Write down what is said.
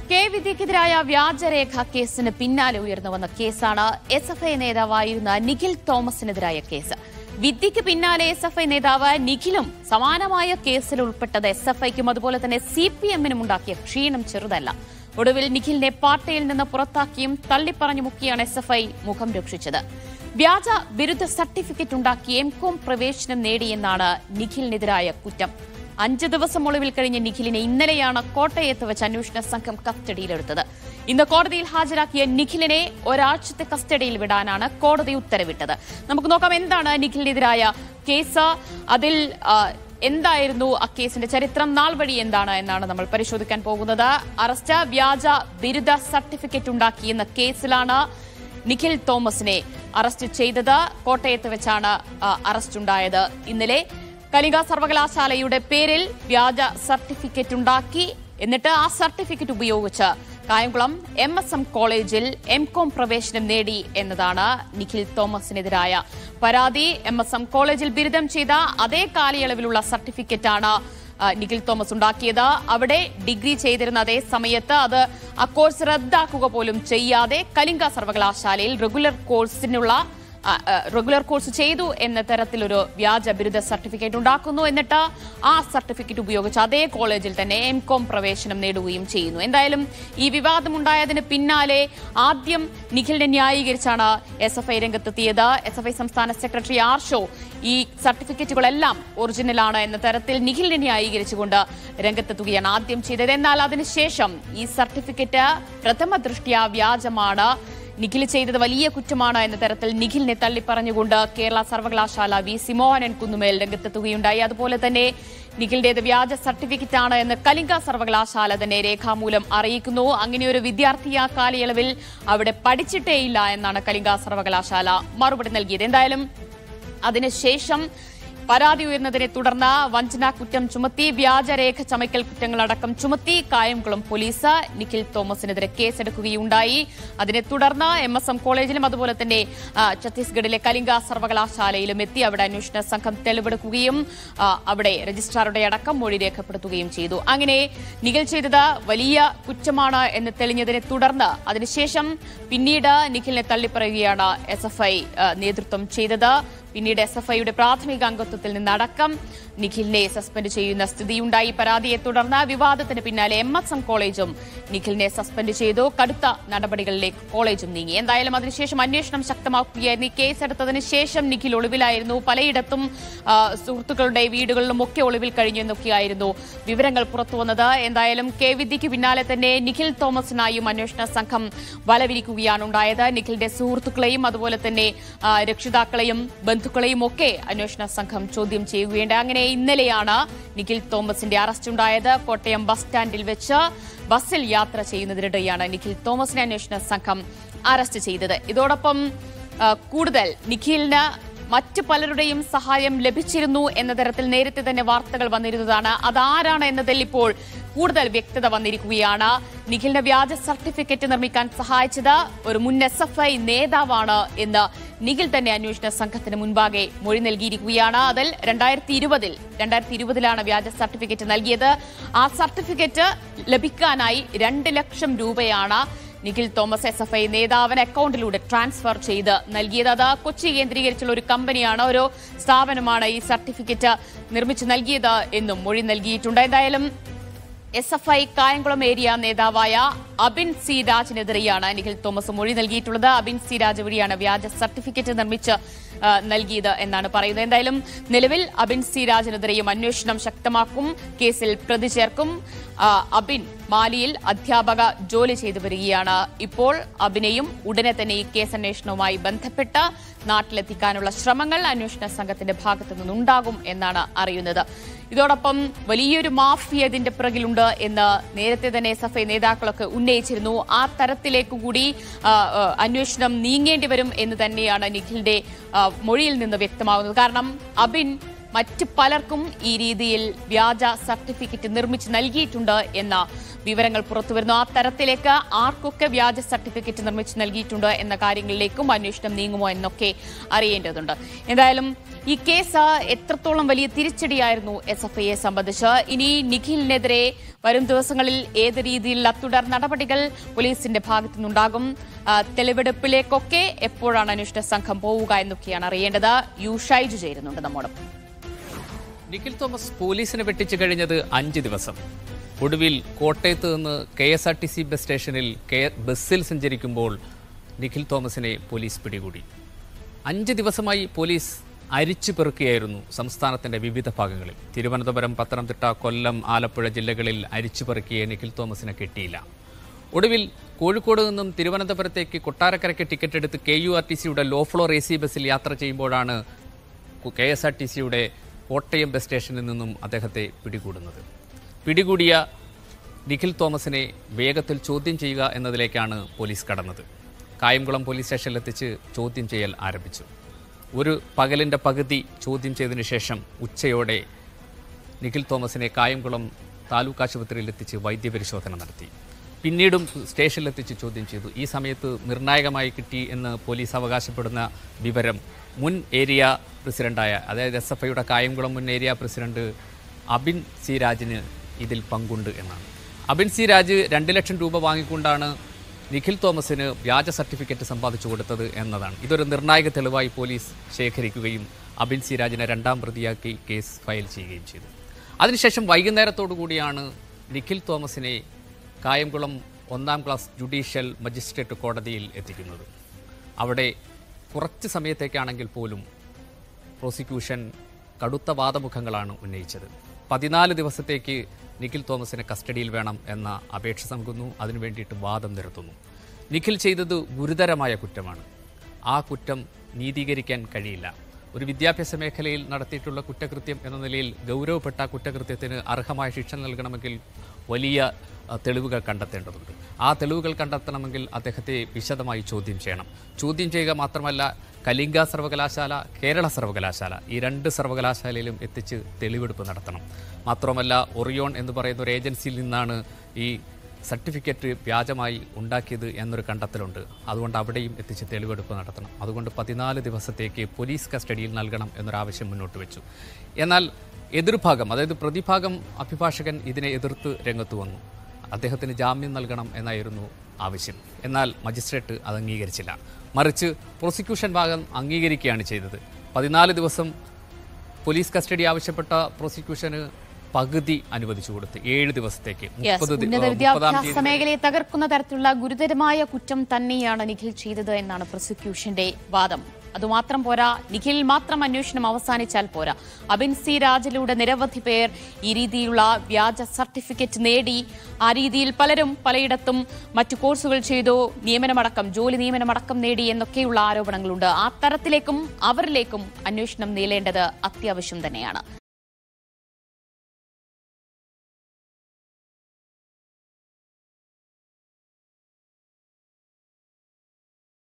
K വിദ്യക്കെതിരായ വ്യാജരേഖ കേസിന് പിന്നാലെ ഉയർന്നു വന്ന കേസാണ് എസ് എഫ് ഐ നേതാവായിരുന്ന നിഖിൽ തോമസിനെതിരായ കേസ് വിദ്യയ്ക്ക് പിന്നാലെ എസ് എഫ് ഐ നേതാവ് നിഖിലും സമാനമായ കേസിൽ ഉൾപ്പെട്ടത് എസ് എഫ് ഐക്കും അതുപോലെ തന്നെ സി പി എമ്മിനും ഉണ്ടാക്കിയ ക്ഷീണം ചെറുതല്ല ഒടുവിൽ നിഖിലിനെ പാർട്ടിയിൽ നിന്ന് പുറത്താക്കിയും തള്ളിപ്പറഞ്ഞുമുക്കിയാണ് എസ് എഫ് ഐ മുഖം രക്ഷിച്ചത് വ്യാജ ബിരുദ സർട്ടിഫിക്കറ്റ് ഉണ്ടാക്കി എം കോം പ്രവേശനം നേടിയെന്നാണ് നിഖിലിനെതിരായ കുറ്റം അഞ്ച് ദിവസം ഒളിവിൽ കഴിഞ്ഞ നിഖിലിനെ ഇന്നലെയാണ് കോട്ടയത്ത് വെച്ച് അന്വേഷണ സംഘം കസ്റ്റഡിയിലെടുത്തത് ഇന്ന് കോടതിയിൽ ഹാജരാക്കിയ നിഖിലിനെ ഒരാഴ്ചത്തെ കസ്റ്റഡിയിൽ വിടാനാണ് കോടതി ഉത്തരവിട്ടത് നമുക്ക് നോക്കാം എന്താണ് നിഖിലിനെതിരായ കേസ് അതിൽ ആ, എന്തായിരുന്നു ആ കേസിന്റെ ചരിത്രം നാൾ വഴി എന്താണ് എന്നാണ് നമ്മൾ പരിശോധിക്കാൻ പോകുന്നത് അറസ്റ്റ് വ്യാജ ബിരുദ സർട്ടിഫിക്കറ്റ് ഉണ്ടാക്കിയെന്ന കേസിലാണ് നിഖിൽ തോമസിനെ അറസ്റ്റ് ചെയ്തത് കോട്ടയത്ത് വെച്ചാണ് ആ, അറസ്റ്റ് ഉണ്ടായത് ഇന്നലെ കലിംഗ സർവകലാശാലയുടെ പേരിൽ വ്യാജ സർട്ടിഫിക്കറ്റ് ഉണ്ടാക്കി എന്നിട്ട് ആ സർട്ടിഫിക്കറ്റ് ഉപയോഗിച്ച് കായംകുളം എം എസ് എം കോളേജിൽ എം കോം പ്രവേശനം നേടി എന്നതാണ് നിഖിൽ തോമസിനെതിരായ പരാതി എം എസ് എം കോളേജിൽ ബിരുദം ചെയ്ത അതേ കാലയളവിലുള്ള സർട്ടിഫിക്കറ്റാണ് ആ, നിഖിൽ തോമസ് ഉണ്ടാക്കിയത് അവിടെ ഡിഗ്രി ചെയ്തിരുന്ന അതേ സമയത്ത് അത് ആ കോഴ്സ് റദ്ദാക്കുക പോലും ചെയ്യാതെ കലിംഗ സർവകലാശാലയിൽ റെഗുലർ കോഴ്സിനുള്ള ആ, ആ, റെഗുലർ കോഴ്സ് ചെയ്തു എന്ന തരത്തിലൊരു വ്യാജ ബിരുദ സർട്ടിഫിക്കറ്റ് ഉണ്ടാക്കുന്നു എന്നിട്ട് ആ സർട്ടിഫിക്കറ്റ് ഉപയോഗിച്ച് അതേ കോളേജിൽ തന്നെ എം കോം പ്രവേശനം നേടുകയും ചെയ്യുന്നു എന്തായാലും ഈ വിവാദമുണ്ടായതിന് പിന്നാലെ ആദ്യം നിഖിലിനെ ന്യായീകരിച്ചാണ് എസ് എഫ് ഐ രംഗത്തെത്തിയത് എസ് എഫ് ഐ സംസ്ഥാന സെക്രട്ടറി ആർ ഷോ ഈ സർട്ടിഫിക്കറ്റുകളെല്ലാം ഒറിജിനലാണ് എന്ന തരത്തിൽ നിഖിലിനെ ന്യായീകരിച്ചുകൊണ്ട് രംഗത്തെത്തുകയാണ് ആദ്യം ചെയ്തത് എന്നാൽ അതിനുശേഷം ഈ സർട്ടിഫിക്കറ്റ് പ്രഥമ ദൃഷ്ട്യാ വ്യാജമാണ് നിഖിൽ ചെയ്തത് വലിയ കുറ്റമാണ് എന്ന തരത്തിൽ നിഖിലിനെ തള്ളിപ്പറഞ്ഞുകൊണ്ട് കേരള സർവകലാശാല വി സി മോഹനൻ കുന്നുമേൽ രംഗത്തെത്തുകയുണ്ടായി അതുപോലെ തന്നെ നിഖിലിന്റേത് വ്യാജ സർട്ടിഫിക്കറ്റ് ആണ് എന്ന് കലിംഗ സർവകലാശാല തന്നെ രേഖാമൂലം അറിയിക്കുന്നു അങ്ങനെ ഒരു വിദ്യാർത്ഥി ആ കാലയളവിൽ അവിടെ പഠിച്ചിട്ടേയില്ല എന്നാണ് കലിംഗ സർവകലാശാല മറുപടി നൽകിയത് എന്തായാലും അതിനുശേഷം പരാതി ഉയർന്നതിനെ തുടർന്ന് വഞ്ചന കുറ്റം ചുമത്തി വ്യാജരേഖ ചമയ്ക്കൽ കുറ്റങ്ങളടക്കം ചുമത്തി കായംകുളം പോലീസ് നിഖിൽ തോമസിനെതിരെ കേസെടുക്കുകയുണ്ടായി അതിനെ തുടർന്ന് എം എസ് എം കോളേജിലും അതുപോലെ തന്നെ ആ, ഛത്തീസ്ഗഡിലെ കലിംഗ സർവകലാശാലയിലും എത്തി അവിടെ അന്വേഷണ സംഘം തെളിവെടുക്കുകയും ആ, അവിടെ രജിസ്ട്രാറുടെ അടക്കം മൊഴി രേഖപ്പെടുത്തുകയും ചെയ്തു അങ്ങനെ നിഖിൽ ചെയ്തത് വലിയ കുറ്റമാണ് എന്ന് തെളിഞ്ഞതിനെ തുടർന്ന് അതിനുശേഷം പിന്നീട് നിഖിലിനെ തള്ളിപ്പറയുകയാണ് എസ് എഫ് ഐ നേതൃത്വം ചെയ്തത് പിന്നീട് എസ് എഫ് ഐയുടെ പ്രാഥമിക അംഗത്വത്തിൽ നിന്നടക്കം നിഖിലിനെ സസ്പെൻഡ് ചെയ്യുന്ന സ്ഥിതിയുണ്ടായി പരാതിയെ തുടർന്ന് വിവാദത്തിന് പിന്നാലെ എം എസ് എം കോളേജും നിഖിലിനെ സസ്പെൻഡ് ചെയ്തു കടുത്ത നടപടികളിലേക്ക് കോളേജും നീങ്ങി എന്തായാലും അതിനുശേഷം അന്വേഷണം ശക്തമാക്കുകയായിരുന്നു ഈ കേസെടുത്തതിന് ശേഷം നിഖിൽ ഒളിവിലായിരുന്നു പലയിടത്തും ആ, സുഹൃത്തുക്കളുടെ വീടുകളിലും ഒക്കെ ഒളിവിൽ കഴിഞ്ഞു എന്നൊക്കെയായിരുന്നു വിവരങ്ങൾ പുറത്തുവന്നത് എന്തായാലും കെ വിദ്യയ്ക്ക് പിന്നാലെ തന്നെ നിഖിൽ തോമസിനായും അന്വേഷണ സംഘം വലവിരിക്കുകയാണ് ഉണ്ടായത് നിഖിലിന്റെ സുഹൃത്തുക്കളെയും അതുപോലെ തന്നെ ആ, രക്ഷിതാക്കളെയും ബന്ധുക്കളെയും ഒക്കെ അന്വേഷണ സംഘം ചോദ്യം ചെയ്യുകയുണ്ട് അങ്ങനെ ഇന്നലെയാണ് നിഖിൽ തോമസിന്റെ അറസ്റ്റ് ഉണ്ടായത് കോട്ടയം ബസ് സ്റ്റാൻഡിൽ വെച്ച് ബസ്സിൽ യാത്ര ചെയ്യുന്നതിനിടെയാണ് നിഖിൽ തോമസിനെ അന്വേഷണ സംഘം അറസ്റ്റ് ചെയ്തത് ഇതോടൊപ്പം ആ, കൂടുതൽ നിഖിലിന് മറ്റു പലരുടെയും സഹായം ലഭിച്ചിരുന്നു എന്ന തരത്തിൽ നേരത്തെ തന്നെ വാർത്തകൾ വന്നിരുന്നതാണ് അതാരാണ് എന്നതിൽ ഇപ്പോൾ കൂടുതൽ വ്യക്തത വന്നിരിക്കുകയാണ് നിഖിലിന്റെ വ്യാജ സർട്ടിഫിക്കറ്റ് നിർമ്മിക്കാൻ സഹായിച്ചത് ഒരു മുൻ എസ് എഫ് ഐ നേതാവാണ് എന്ന് നിഖിൽ തന്നെ അന്വേഷണ സംഘത്തിന് മുൻപാകെ മൊഴി നൽകിയിരിക്കുകയാണ് അതിൽ രണ്ടായിരത്തി ഇരുപതിൽ രണ്ടായിരത്തി ഇരുപതിലാണ് വ്യാജ സർട്ടിഫിക്കറ്റ് നൽകിയത് ആ സർട്ടിഫിക്കറ്റ് ലഭിക്കാനായി രണ്ട് ലക്ഷം രൂപയാണ് Nikhil Thomas S F I നേതാവിന് അക്കൗണ്ടിലൂടെ ട്രാൻസ്ഫർ ചെയ്ത് നൽകിയത് അത് കൊച്ചി കേന്ദ്രീകരിച്ചുള്ള ഒരു കമ്പനിയാണ് ഒരു സ്ഥാപനമാണ് ഈ സർട്ടിഫിക്കറ്റ് നിർമ്മിച്ചു നൽകിയത് എന്നും മൊഴി നൽകിയിട്ടുണ്ട് എന്തായാലും S F I Kayamkulam area നേതാവായ അബിൻ സി രാജിനെതിരെയാണ് നിഖിൽ തോമസ് മൊഴി നൽകിയിട്ടുള്ളത് അബിൻ സി രാജ് വഴിയാണ് വ്യാജ സർട്ടിഫിക്കറ്റ് നിർമ്മിച്ച് ആ, നൽകിയത് എന്നാണ് പറയുന്നത് എന്തായാലും നിലവിൽ അബിൻ സി രാജിനെതിരെയും അന്വേഷണം ശക്തമാക്കും കേസിൽ പ്രതി ചേർക്കും ആ, അബിൻ മാലിയിൽ അധ്യാപക ജോലി ചെയ്തു വരികയാണ് ഇപ്പോൾ അബിനെയും ഉടനെ തന്നെ ഈ കേസ് അന്വേഷണവുമായി ബന്ധപ്പെട്ട് നാട്ടിലെത്തിക്കാനുള്ള ശ്രമങ്ങൾ അന്വേഷണ സംഘത്തിന്റെ ഭാഗത്തു നിന്നുണ്ടാകും എന്നാണ് അറിയുന്നത് ഇതോടൊപ്പം വലിയൊരു മാഫിയ ഇതിന്റെ പിറകിലുണ്ട് എന്ന് നേരത്തെ തന്നെ എസ് എഫ് ഐ നേതാക്കളൊക്കെ ഉന്നയിച്ചിരുന്നു ആ തരത്തിലേക്ക് കൂടി ആ, ആ, അന്വേഷണം നീങ്ങേണ്ടി വരും എന്ന് തന്നെയാണ് നിഖിലിന്റെ ആ, മൊഴിയിൽ നിന്ന് വ്യക്തമാകുന്നത് കാരണം അബിൻ മറ്റ് പലർക്കും ഈ രീതിയിൽ വ്യാജ സർട്ടിഫിക്കറ്റ് നിർമ്മിച്ച് നൽകിയിട്ടുണ്ട് എന്ന വിവരങ്ങൾ പുറത്തുവരുന്നു ആ തരത്തിലേക്ക് ആർക്കൊക്കെ വ്യാജ സർട്ടിഫിക്കറ്റ് നിർമ്മിച്ച് നൽകിയിട്ടുണ്ട് എന്ന കാര്യങ്ങളിലേക്കും അന്വേഷണം നീങ്ങുമോ എന്നൊക്കെ അറിയേണ്ടതുണ്ട് എന്തായാലും ഈ കേസ് എത്രത്തോളം വലിയ തിരിച്ചടിയായിരുന്നു എസ് എഫ് ഐയെ സംബന്ധിച്ച് ഇനി നിഖിലിനെതിരെ വരും ദിവസങ്ങളിൽ ഏത് രീതിയിലുള്ള തുടർ നടപടികൾ പോലീസിന്റെ ഭാഗത്തു നിന്നുണ്ടാകും ആ, തെളിവെടുപ്പിലേക്കൊക്കെ എപ്പോഴാണ് അന്വേഷണ സംഘം പോവുക എന്നൊക്കെയാണ് അറിയേണ്ടത് യു ഷൈജു ചേരുന്നുണ്ട് നമ്മോടൊപ്പം നിഖിൽ തോമസ് പോലീസിനെ വെട്ടിച്ചു കഴിഞ്ഞത് അഞ്ച് ദിവസം ഒടുവിൽ കോട്ടയത്ത് നിന്ന് K S R T C bus സ്റ്റേഷനിൽ കെ ബസ്സിൽ സഞ്ചരിക്കുമ്പോൾ നിഖിൽ തോമസിനെ പോലീസ് പിടികൂടി അഞ്ച് ദിവസമായി പോലീസ് അരിച്ചു പെറുക്കുകയായിരുന്നു സംസ്ഥാനത്തിന്റെ വിവിധ ഭാഗങ്ങളിൽ തിരുവനന്തപുരം പത്തനംതിട്ട കൊല്ലം ആലപ്പുഴ ജില്ലകളിൽ അരിച്ചു പെറുക്കിയ നിഖിൽ തോമസിനെ കിട്ടിയില്ല ഒടുവിൽ കോഴിക്കോട് നിന്നും തിരുവനന്തപുരത്തേക്ക് കൊട്ടാരക്കരയ്ക്ക് ടിക്കറ്റ് എടുത്ത് കെ യു ആർ ടി സിയുടെ ലോ ഫ്ലോർ എ സി ബസ്സിൽ യാത്ര ചെയ്യുമ്പോഴാണ് കെ എസ് ആർ ടി സിയുടെ കോട്ടയം ബസ് സ്റ്റേഷനിൽ നിന്നും അദ്ദേഹത്തെ പിടികൂടുന്നത് പിടികൂടിയ നിഖിൽ തോമസിനെ വേഗത്തിൽ ചോദ്യം ചെയ്യുക എന്നതിലേക്കാണ് പോലീസ് കടന്നത് കായംകുളം പോലീസ് സ്റ്റേഷനിലെത്തിച്ച് ചോദ്യം ചെയ്യൽ ആരംഭിച്ചു ഒരു പകലിൻ്റെ പകുതി ചോദ്യം ചെയ്തതിനു ശേഷം ഉച്ചയോടെ നിഖിൽ തോമസിനെ കായംകുളം താലൂക്ക് ആശുപത്രിയിൽ എത്തിച്ച് വൈദ്യപരിശോധന നടത്തി പിന്നീടും സ്റ്റേഷനിലെത്തിച്ച് ചോദ്യം ചെയ്തു ഈ സമയത്ത് നിർണായകമായി കിട്ടി എന്ന് പോലീസ് അവകാശപ്പെടുന്ന വിവരം മുൻ ഏരിയ പ്രസിഡന്റായ അതായത് എസ് എഫ് ഐയുടെ കായംകുളം മുൻ ഏരിയ പ്രസിഡന്റ് അബിൻ സി രാജിന് ഇതിൽ പങ്കുണ്ട് എന്നാണ് അബിൻ സി രാജ് രണ്ട് ലക്ഷം രൂപ വാങ്ങിക്കൊണ്ടാണ് നിഖിൽ തോമസിന് വ്യാജ സർട്ടിഫിക്കറ്റ് സമ്പാദിച്ചു കൊടുത്തത് എന്നതാണ് ഇതൊരു നിർണായക തെളിവായി പോലീസ് ശേഖരിക്കുകയും അബിൻ സി രാജിനെ രണ്ടാം പ്രതിയാക്കി കേസ് ഫയൽ ചെയ്യുകയും ചെയ്തു അതിനുശേഷം വൈകുന്നേരത്തോടു കൂടിയാണ് നിഖിൽ തോമസിനെ കായംകുളം ഒന്നാം ക്ലാസ് ജുഡീഷ്യൽ മജിസ്ട്രേറ്റ് കോടതിയിൽ എത്തിക്കുന്നത് അവിടെ കുറച്ച് സമയത്തേക്കാണെങ്കിൽ പോലും പ്രോസിക്യൂഷൻ കടുത്ത വാദമുഖങ്ങളാണ് ഉന്നയിച്ചത് പതിനാല് ദിവസത്തേക്ക് നിഖിൽ തോമസിനെ കസ്റ്റഡിയിൽ വേണം എന്ന അപേക്ഷ നൽകുന്നു അതിനു വേണ്ടിയിട്ട് വാദം നിരത്തുന്നു നിഖിൽ ചെയ്തത് ഗുരുതരമായ കുറ്റമാണ് ആ കുറ്റം നീതീകരിക്കാൻ കഴിയില്ല ഒരു വിദ്യാഭ്യാസ മേഖലയിൽ നടത്തിയിട്ടുള്ള കുറ്റകൃത്യം എന്ന നിലയിൽ ഗൗരവപ്പെട്ട ആ കുറ്റകൃത്യത്തിന് അർഹമായ ശിക്ഷ നൽകണമെങ്കിൽ വലിയ അഹ്, തെളിവുകൾ കണ്ടെത്തേണ്ടതുണ്ട് ആ തെളിവുകൾ കണ്ടെത്തണമെങ്കിൽ അദ്ദേഹത്തെ വിശദമായി ചോദ്യം ചെയ്യണം ചോദ്യം ചെയ്യുക മാത്രമല്ല കലിംഗ സർവകലാശാല കേരള സർവകലാശാല ഈ രണ്ട് സർവകലാശാലയിലും എത്തിച്ച് തെളിവെടുപ്പ് നടത്തണം മാത്രമല്ല ഒറിയോൺ എന്ന് പറയുന്ന ഒരു ഏജൻസിയിൽ നിന്നാണ് ഈ സർട്ടിഫിക്കറ്റ് വ്യാജമായി ഉണ്ടാക്കിയത് എന്നൊരു കണ്ടെത്തലുണ്ട് അതുകൊണ്ട് അവിടെയും എത്തിച്ച് തെളിവെടുപ്പ് നടത്തണം അതുകൊണ്ട് പതിനാല് ദിവസത്തേക്ക് പോലീസ് കസ്റ്റഡിയിൽ നൽകണം എന്നൊരാവശ്യം മുന്നോട്ട് വെച്ചു എന്നാൽ എതിർഭാഗം അതായത് പ്രതിഭാഗം അഭിഭാഷകൻ ഇതിനെ എതിർത്ത് രംഗത്ത് വന്നു അദ്ദേഹത്തിന് ജാമ്യം നൽകണം എന്നായിരുന്നു ആവശ്യം എന്നാൽ മജിസ്ട്രേറ്റ് അത് അംഗീകരിച്ചില്ല മറിച്ച് പ്രോസിക്യൂഷൻ ഭാഗം അംഗീകരിക്കുകയാണ് ചെയ്തത് പതിനാല് ദിവസം പോലീസ് കസ്റ്റഡി ആവശ്യപ്പെട്ട പ്രോസിക്യൂഷന് പകുതി അനുവദിച്ചു കൊടുത്ത് ഏഴ് ദിവസത്തേക്ക് Yes, മുപ്പത് ദി- ഉന്നത മുപ്പതാം വിദ്യാഭ്യാസ തീയതി മേഖലയെ തകർക്കുന്ന തരത്തിലുള്ള ഗുരുതരമായ കുറ്റം തന്നെയാണ് നിഖിൽ ചെയ്തത് എന്നാണ് പ്രോസിക്യൂഷന്റെ വാദം അതുമാത്രം പോരാ നിഖിൽ മാത്രം അന്വേഷണം അവസാനിച്ചാൽ പോരാ അബിൻ സി രാജിലൂടെ നിരവധി പേർ ഈ രീതിയിലുള്ള വ്യാജ സർട്ടിഫിക്കറ്റ് നേടി ആ രീതിയിൽ പലരും പലയിടത്തും മറ്റു കോഴ്സുകൾ ചെയ്തു നിയമനമടക്കം ജോലി നിയമനമടക്കം നേടി എന്നൊക്കെയുള്ള ആരോപണങ്ങളുണ്ട് ആ തരത്തിലേക്കും അവരിലേക്കും അന്വേഷണം നീളേണ്ടത് അത്യാവശ്യം തന്നെയാണ്